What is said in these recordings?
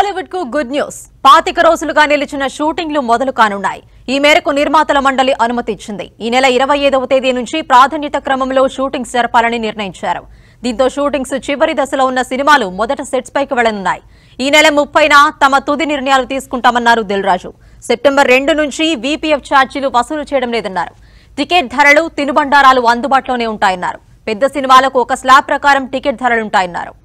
టాలీవుడ్ కు good news పాతిక రోజులుగా నిలిచిన షూటింగ్లు మొదలు కానున్నాయి ఈ మేరకు నిర్మాతల మండలి అనుమతి ఇచ్చింది ఈ నెల ఇరవై ఐదవ తేదీ నుంచి ప్రాధాన్యత క్రమంలో షూటింగ్స్ జరపాలని నిర్ణయించారు దీంతో షూటింగ్స్ చివరి దశలో ఉన్న సినిమాలు మొదట సెట్స్ పైకి వెళ్లనున్నాయి ఈ నెల ముప్పైన తమ తుది నిర్ణయాలు తీసుకుంటామన్నారు దిల్ రాజు సెప్టెంబర్ రెండు నుంచి వీపీఎఫ్ ఛార్జీలు వసూలు చేయడం లేదన్నారు టికెట్ ధరలు తినుబండారాలు అందుబాటులోనే ఉంటాయన్నారు పెద్ద సినిమాలకు ఒక స్లాబ్ ప్రకారం టికెట్ ధరలుంటాయన్నారు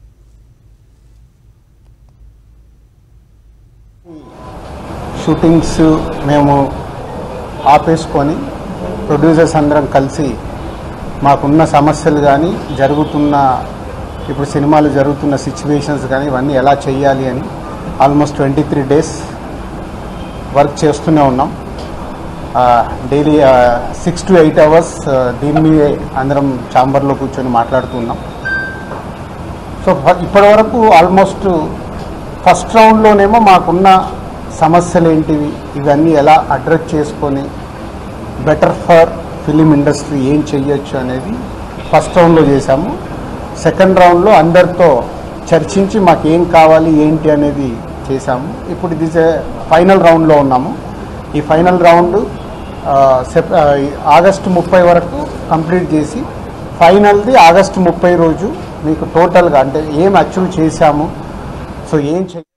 షూటింగ్స్ మేము ఆపేసుకొని ప్రొడ్యూసర్స్ అందరం కలిసి మాకున్న సమస్యలు కానీ జరుగుతున్న ఇప్పుడు సినిమాలు జరుగుతున్న సిచ్యువేషన్స్ కానీ ఇవన్నీ ఎలా చేయాలి అని almost twenty three days work చేస్తూనే ఉన్నాం daily six to eight hours దీని మీదే అందరం ఛాంబర్లో కూర్చొని మాట్లాడుతున్నాం సో ఇప్పటి వరకు ఆల్మోస్ట్ ఫస్ట్ రౌండ్లోనేమో మాకున్న సమస్యలు ఏంటివి ఇవన్నీ ఎలా అడ్రస్ చేసుకొని బెటర్ ఫర్ ఫిలిం ఇండస్ట్రీ ఏం చెయ్యొచ్చు అనేది ఫస్ట్ రౌండ్లో చేశాము సెకండ్ రౌండ్లో అందరితో చర్చించి మాకు ఏం కావాలి ఏంటి అనేది చేశాము ఇప్పుడు ఇది ఫైనల్ రౌండ్లో ఉన్నాము ఈ ఫైనల్ రౌండ్ ఆ, సెప్ ఆ, ఈ ఆగస్టు ముప్పై వరకు కంప్లీట్ చేసి ఫైనల్ది ఆగస్టు ముప్పై రోజు మీకు టోటల్గా అంటే ఏం అచీవ్ చేశాము సో ఏం చెయ్యి